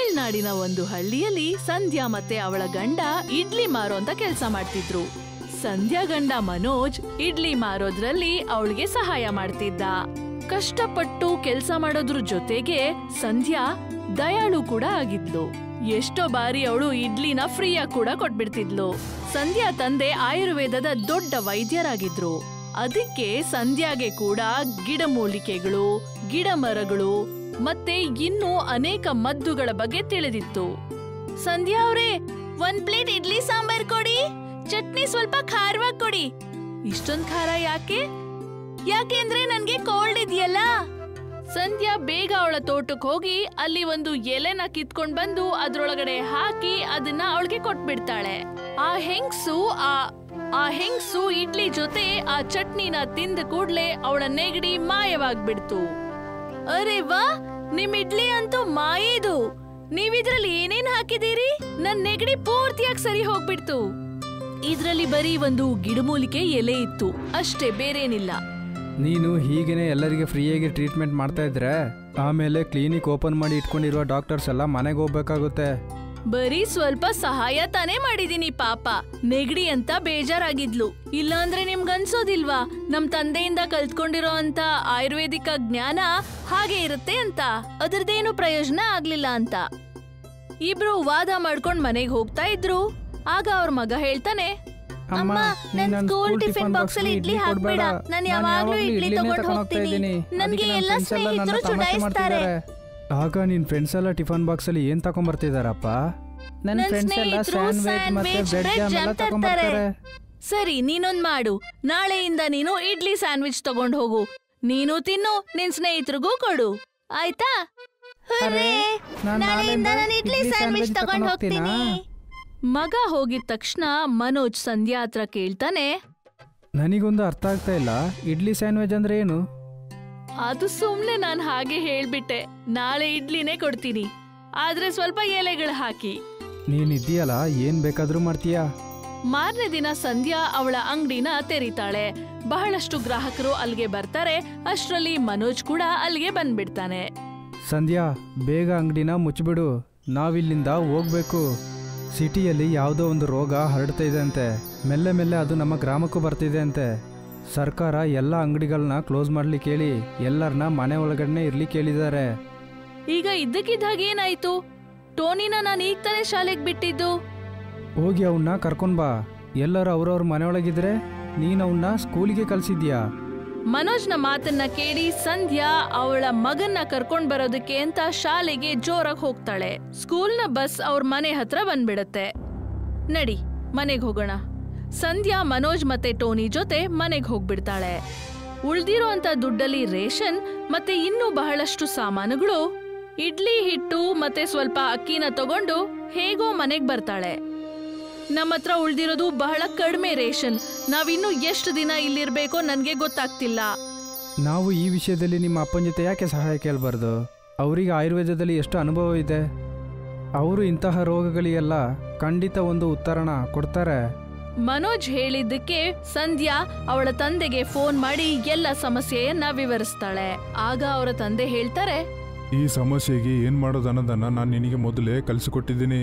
ತಮಿಳ್ನಾಡಿನ ಒಂದು ಹಳ್ಳಿಯಲ್ಲಿ ಸಂಧ್ಯಾ ಮತ್ತೆ ಅವಳ ಗಂಡ ಇಡ್ಲಿ ಮಾರೋ ಅಂತ ಕೆಲಸ ಮಾಡ್ತಿದ್ರು ಸಂಧ್ಯಾ ಗಂಡ ಮನೋಜ್ ಇಡ್ಲಿ ಮಾರೋದ್ರಲ್ಲಿ ಅವಳಿಗೆ ಸಹಾಯ ಮಾಡ್ತಿದ್ದ ಕಷ್ಟಪಟ್ಟು ಕೆಲಸ ಮಾಡೋದ್ರ ಜೊತೆಗೆ ಸಂಧ್ಯಾ ದಯಾಳು ಕೂಡ ಆಗಿದ್ಲು ಎಷ್ಟೋ ಬಾರಿ ಅವಳು ಇಡ್ಲಿನ ಫ್ರೀಯಾಗಿ ಕೂಡ ಕೊಟ್ಬಿಡ್ತಿದ್ಲು ಸಂಧ್ಯಾ ತಂದೆ ಆಯುರ್ವೇದದ ದೊಡ್ಡ ವೈದ್ಯರಾಗಿದ್ರು ಅದಕ್ಕೆ ಸಂಧ್ಯಾಗೆ ಕೂಡ ಗಿಡಮೂಲಿಕೆಗಳು ಗಿಡ ಮರಗಳು ಮತ್ತೆ ಇನ್ನೂ ಅನೇಕ ಮದ್ದುಗಳ ಬಗ್ಗೆ ತಿಳಿದಿತ್ತು ಸಂಧ್ಯಾ ಅವ್ರೆ ಒಂದ್ ಪ್ಲೇಟ್ ಇಡ್ಲಿ ಸಾಂಬಾರ್ ಕೊಡಿ ಚಟ್ನಿ ಸ್ವಲ್ಪ ಖಾರವಾಗಿ ಕೊಡಿ ಇಷ್ಟೊಂದ್ ಖಾರ ಯಾಕೆ ಯಾಕೆಂದ್ರೆ ನನ್ಗೆ ಕೋಲ್ಡ್ ಇದೆಯಲ್ಲ ಸಂಧ್ಯಾ ಬೇಗ ಅವಳ ತೋಟಕ್ಕೆ ಹೋಗಿ ಅಲ್ಲಿ ಒಂದು ಎಲೆನ ಕಿತ್ಕೊಂಡ್ ಬಂದು ಅದ್ರೊಳಗಡೆ ಹಾಕಿ ಅದನ್ನ ಅವಳಿಗೆ ಕೊಟ್ಬಿಡ್ತಾಳೆ ಆ ಹೆಂಗ್ಸು ಆ ಆ ಹೆಂಗ್ಸು ಇಡ್ಲಿ ಜೊತೆ ಆ ಚಟ್ನಿನ ತಿಂದ ಕೂಡ್ಲೆ ಅವಳ ನೆಗಡಿ ಮಾಯವಾಗ್ಬಿಡ್ತು ಅರೆ ವಾ ನಿಮ್ ಇಡ್ಲಿ ಅಂತೂ ಮಾಯೇದು ನೀವಿದ್ರಲ್ಲಿ ಏನೇನ್ ಹಾಕಿದೀರಿ ನನ್ ನೆಗಡಿ ಪೂರ್ತಿಯಾಗಿ ಸರಿ ಹೋಗ್ಬಿಡ್ತು ಇದ್ರಲ್ಲಿ ಬರೀ ಒಂದು ಗಿಡಮೂಲಿಕೆ ಎಲೆ ಇತ್ತು ಅಷ್ಟೇ ಬೇರೇನಿಲ್ಲ ನೀನು ಹೀಗೇನೆ ಎಲ್ಲರಿಗೆ ಫ್ರೀಯಾಗಿ ಟ್ರೀಟ್ಮೆಂಟ್ ಮಾಡ್ತಾ ಇದ್ರೆ ಆಮೇಲೆ ಕ್ಲಿನಿಕ್ ಓಪನ್ ಮಾಡಿ ಇಟ್ಕೊಂಡಿರುವ ಡಾಕ್ಟರ್ಸ್ ಎಲ್ಲ ಮನೆಗೆ ಹೋಗ್ಬೇಕಾಗುತ್ತೆ ಬರೀ ಸ್ವಲ್ಪ ಸಹಾಯ ತಾನೇ ಮಾಡಿದೀನಿ ಪಾಪ ನೆಗಡಿ ಅಂತ ಬೇಜಾರಾಗಿದ್ಲು ಇಲ್ಲಾಂದ್ರೆ ನಿಮ್ಗನ್ಸೋದಿಲ್ವಾ ನಮ್ ತಂದೆಯಿಂದ ಕಲ್ತ್ಕೊಂಡಿರೋ ಅಂತ ಆಯುರ್ವೇದಿಕ ಜ್ಞಾನ ಹಾಗೆ ಇರುತ್ತೆ ಅಂತ ಅದ್ರದ್ದೇನು ಪ್ರಯೋಜನ ಆಗ್ಲಿಲ್ಲ ಅಂತ ಇಬ್ರು ವಾದ ಮಾಡ್ಕೊಂಡ್ ಮನೆಗ್ ಹೋಗ್ತಾ ಇದ್ರು ಆಗ ಅವ್ರ ಮಗ ಹೇಳ್ತಾನೆ ಅಮ್ಮ, ನೀನ್ ನನ್ ಸ್ಕೂಲ್ ಟಿಫನ್ ಬಾಕ್ಸ್ ಅಲ್ಲಿ ಇಡ್ಲಿ ಹಾಕ್ಬೇಡ ನಾನು ಯಾವಾಗ್ಲೂ ಇಡ್ಲಿ ತಗೊಂಡು ಹೋಗ್ತಾ ಇದ್ದೀನಿ ನನ್ಗೆ ಎಲ್ಲ ಸ್ನೇಹಿತರು ಮಾಡ್ತಿದ್ದಾರೆ ಆಗ ನಿನ್ ಫ್ರೆಂಡ್ಸ್ ಎಲ್ಲ ಟಿಫನ್ ಬಾಕ್ಸ್ ಅಲ್ಲಿ ಏನ್ ತಗೊಂಡ್ಬರ್ತಿದಾರಪ್ಪ ನನ್ನ ನನ್ ಫ್ರೆಂಡ್ಸ್ ಎಲ್ಲ ಸ್ನೇಹಿತರು ಸ್ಯಾಂಡ್ವಿಚ್ ಮತ್ತೆ sandwich, ಬ್ರೆಡ್ bread ಜಾಮ್ ಎಲ್ಲ jam ತರ್ತಾರೆ. ತಗೊಂಡ್ಬರ್ತಾರೆ ಸರಿ ನೀನೊಂದ್ ಮಾಡು ನಾಳೆಯಿಂದ ನೀನು ಇಡ್ಲಿ ಸ್ಯಾಂಡ್ವಿಚ್ ತಗೊಂಡ್ ಹೋಗು ನೀನು ತಿನ್ನು ನಿನ್ ಸ್ನೇಹಿತರಿಗೂ ಕೊಡು ಆಯ್ತಾ ಅರೆ, ನಾನ್ ನಾಳೆಯಿಂದ ನಾನು ಇಡ್ಲಿ ಸ್ಯಾಂಡ್ವಿಚ್ ತಗೊಂಡ್ ಹೋಗ್ತೀನಾ? ಮಗ ಹೋಗಿದ ತಕ್ಷಣ ಮನೋಜ್ ಸಂಧ್ಯಾ ಹತ್ರ ಕೇಳ್ತಾನೆ ನನಗೊಂದು ಅರ್ಥ ಆಗ್ತಾ ಇಲ್ಲ ಇಡ್ಲಿ ಸ್ಯಾಂಡ್ವಿಚ್ ಅಂದ್ರೆ ಏನು ಅದು ಸುಮ್ನೆ ನಾನ್ ಹಾಗೆ ಹೇಳ್ಬಿಟ್ಟೆ ನಾಳೆ ಇಡ್ಲಿನೇ ಕೊಡ್ತೀನಿ ಆದ್ರೆ ಸ್ವಲ್ಪ ಎಲೆಗಳು ಹಾಕಿ ನೀನ್ ಇದೆಯಲ್ಲ ಏನ್ ಬೇಕಾದ್ರೂ ಮಾಡ್ತೀಯಾ ಮಾರನೇ ದಿನ ಸಂಧ್ಯಾ ಅವಳ ಅಂಗಡಿನ ತೆರೀತಾಳೆ ಬಹಳಷ್ಟು ಗ್ರಾಹಕರು ಅಲ್ಲಿಗೆ ಬರ್ತಾರೆ ಅಷ್ಟ್ರಲ್ಲಿ ಮನೋಜ್ ಕೂಡ ಅಲ್ಲಿಗೆ ಬಂದ್ಬಿಡ್ತಾನೆ ಸಂಧ್ಯಾ ಬೇಗ ಅಂಗಡಿನ ಮುಚ್ಚಿಬಿಡು ನಾವಿಲ್ಲಿಂದ ಹೋಗ್ಬೇಕು ಸಿಟಿಯಲ್ಲಿ ಯಾವುದೋ ಒಂದು ರೋಗ ಹರಡ್ತಾ ಇದೆ ಅಂತೆ ಮೆಲ್ಲೆ ಮೆಲ್ಲೆ ಅದು ನಮ್ಮ ಗ್ರಾಮಕ್ಕೂ ಬರ್ತಿದೆ ಅಂತೆ ಸರ್ಕಾರ ಎಲ್ಲ ಅಂಗಡಿಗಳನ್ನ ಕ್ಲೋಸ್ ಮಾಡ್ಲಿಕ್ಕೆ ಹೇಳಿ ಎಲ್ಲರನ್ನ ಮನೆ ಒಳಗಡೆ ಇರ್ಲಿಕ್ಕೆ ಹೇಳಿದ್ದಾರೆ ಈಗ ಇದ್ದಕ್ಕಿದ್ದಾಗ ಏನಾಯ್ತು ಟೋನಿನ ನಾನು ಈಗ ತಾನೇ ಶಾಲೆಗೆ ಬಿಟ್ಟಿದ್ದು ಹೋಗಿ ಅವನ್ನ ಕರ್ಕೊಂಡ್ ಬಾ ಎಲ್ಲರೂ ಅವ್ರವ್ರ ಮನೆ ಒಳಗಿದ್ರೆ ನೀನು ಅವನ್ನ ಸ್ಕೂಲಿಗೆ ಕಳ್ಸಿದ್ಯಾ ಮನೋಜ್ನ ಮಾತನ್ನ ಕೇಳಿ ಸಂಧ್ಯಾ ಅವಳ ಮಗನ್ನ ಕರ್ಕೊಂಡ್ ಬರೋದಕ್ಕೆ ಅಂತ ಶಾಲೆಗೆ ಜೋರಾಗಿ ಹೋಗ್ತಾಳೆ ಸ್ಕೂಲ್ನ ಬಸ್ ಅವ್ರ ಮನೆ ಹತ್ರ ಬಂದ್ಬಿಡತ್ತೆ ನಡಿ ಮನೆಗ್ ಹೋಗೋಣ ಸಂಧ್ಯಾ ಮನೋಜ್ ಮತ್ತೆ ಟೋನಿ ಜೊತೆ ಮನೆಗ್ ಹೋಗ್ಬಿಡ್ತಾಳೆ ಉಳ್ದಿರೋಂತ ದುಡ್ಡಲ್ಲಿ ರೇಷನ್ ಮತ್ತೆ ಇನ್ನೂ ಬಹಳಷ್ಟು ಸಾಮಾನುಗಳು ಇಡ್ಲಿ ಹಿಟ್ಟು ಮತ್ತೆ ಸ್ವಲ್ಪ ಅಕ್ಕಿನ ತಗೊಂಡು ಹೇಗೋ ಮನೆಗ್ ಬರ್ತಾಳೆ ನಮ್ಮ ಹತ್ರ ಉಳ್ದಿರೋದು ಬಹಳ ಕಡಿಮೆ ರೇಷನ್ ನಾವಿನ್ನು ಎಷ್ಟು ದಿನ ಇಲ್ಲಿರ್ಬೇಕೋ ನನ್ಗೆ ಗೊತ್ತಾಗ್ತಿಲ್ಲ ನಾವು ಈ ವಿಷಯದಲ್ಲಿ ನಿಮ್ಮ ಅಪ್ಪನ ಜೊತೆ ಯಾಕೆ ಸಹಾಯ ಕೇಳಬಾರ್ದು ಅವರಿಗೆ ಆಯುರ್ವೇದದಲ್ಲಿ ಎಷ್ಟು ಅನುಭವ ಇದೆ ಅವರು ಇಂತಹ ರೋಗಗಳಿಗೆಲ್ಲ ಖಂಡಿತ ಒಂದು ಉತ್ತರನ ಕೊಡ್ತಾರೆ ಮನೋಜ್ ಹೇಳಿದ್ದಕ್ಕೆ ಸಂಧ್ಯಾ ಅವಳ ತಂದೆಗೆ ಫೋನ್ ಮಾಡಿ ಎಲ್ಲ ಸಮಸ್ಯೆಯನ್ನ ವಿವರಿಸ್ತಾಳೆ ಆಗ ಅವರ ತಂದೆ ಹೇಳ್ತಾರೆ ಈ ಸಮಸ್ಯೆಗೆ ಏನು ಮಾಡೋದು ಅನ್ನೋದನ್ನು ನಾನು ನಿನಗೆ ಮೊದಲೇ ಕಲಿಸಿಕೊಟ್ಟಿದ್ದೀನಿ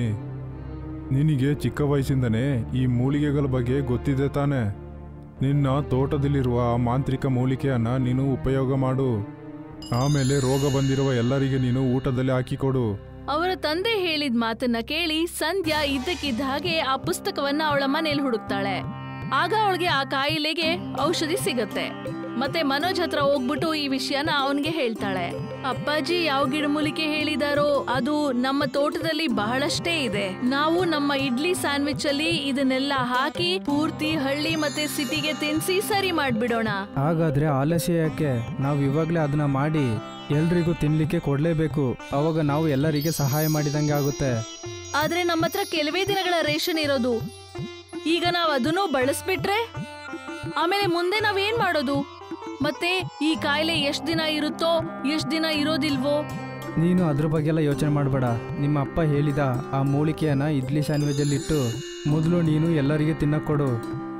ನಿನಗೆ ಚಿಕ್ಕ ವಯಸ್ಸಿಂದನೇ ಈ ಮೂಲಿಕೆಗಳ ಬಗ್ಗೆ ಗೊತ್ತಿದೆ ತಾನೆ ನಿನ್ನ ತೋಟದಲ್ಲಿರುವ ಆ ಮಾಂತ್ರಿಕ ಮೂಲಿಕೆಯನ್ನು ನೀನು ಉಪಯೋಗ ಮಾಡು ಆಮೇಲೆ ರೋಗ ಬಂದಿರುವ ಎಲ್ಲರಿಗೆ ನೀನು ಊಟದಲ್ಲಿ ಹಾಕಿಕೊಡು ಅವರ ತಂದೆ ಹೇಳಿದ ಮಾತನ್ನ ಕೇಳಿ ಸಂಧ್ಯಾ ಇದ್ದಕ್ಕಿದ್ದ ಹಾಗೆ ಆ ಪುಸ್ತಕವನ್ನ ಅವಳ ಮನೇಲಿ ಹುಡುಕ್ತಾಳೆ ಆಗ ಅವಳಿಗೆ ಆ ಕಾಯಿಲೆಗೆ ಔಷಧಿ ಸಿಗತ್ತೆ ಮತ್ತೆ ಮನೋಜ್ ಹತ್ರ ಹೋಗ್ಬಿಟ್ಟು ಈ ವಿಷಯನ ಅವನ್ಗೆ ಹೇಳ್ತಾಳೆ ಅಪ್ಪಾಜಿ ಯಾವ ಗಿಡಮೂಲಿಕೆ ಹೇಳಿದಾರೋ ಅದು ನಮ್ಮ ತೋಟದಲ್ಲಿ ಬಹಳಷ್ಟೇ ಇದೆ ನಾವು ನಮ್ಮ ಇಡ್ಲಿ ಸ್ಯಾಂಡ್ವಿಚ್ ಅಲ್ಲಿ ಇದನ್ನೆಲ್ಲ ಹಾಕಿ ಪೂರ್ತಿ ಹಳ್ಳಿ ಮತ್ತೆ ಸಿಟಿಗೆ ತಿನ್ಸಿ ಸರಿ ಮಾಡ್ಬಿಡೋಣ ಹಾಗಾದ್ರೆ ಆಲಸ್ಯ ಯಾಕೆ ನಾವು ಇವಾಗಲೇ ಅದನ್ನ ಮಾಡಿ ಎಲ್ರಿಗೂ ತಿನ್ಲಿಕ್ಕೆ ಕೊಡಲೇಬೇಕು ಅವಾಗ ನಾವು ಎಲ್ಲರಿಗೆ ಸಹಾಯ ಮಾಡಿದಂಗೆ ಆಗುತ್ತೆ ಆದ್ರೆ ನಮ್ಮ ಹತ್ರ ಕೆಲವೇ ದಿನಗಳ ರೇಷನ್ ಇರೋದು ಈಗ ನಾವ್ ಅದನ್ನು ಬಳಸ್ಬಿಟ್ರೆ ಆಮೇಲೆ ಮುಂದೆ ನಾವೇನ್ ಮಾಡೋದು ಮತ್ತೆ ಈ ಕಾಯಿಲೆ ಎಷ್ಟ್ ದಿನ ಇರುತ್ತೋ ಎಷ್ಟ್ ದಿನ ಇರೋದಿಲ್ವೋ ನೀನು ಅದ್ರ ಬಗ್ಗೆ ಎಲ್ಲ ಯೋಚನೆ ಮಾಡಬೇಡ ನಿಮ್ಮ ಅಪ್ಪ ಹೇಳಿದ ಆ ಮೂಲಿಕೆಯನ್ನ ಇಡ್ಲಿ ಸ್ಯಾಂಡ್ವಿಚಲ್ಲಿಟ್ಟು ಮೊದಲು ನೀನು ಎಲ್ಲರಿಗೆ ತಿನ್ನಕ್ ಕೊಡು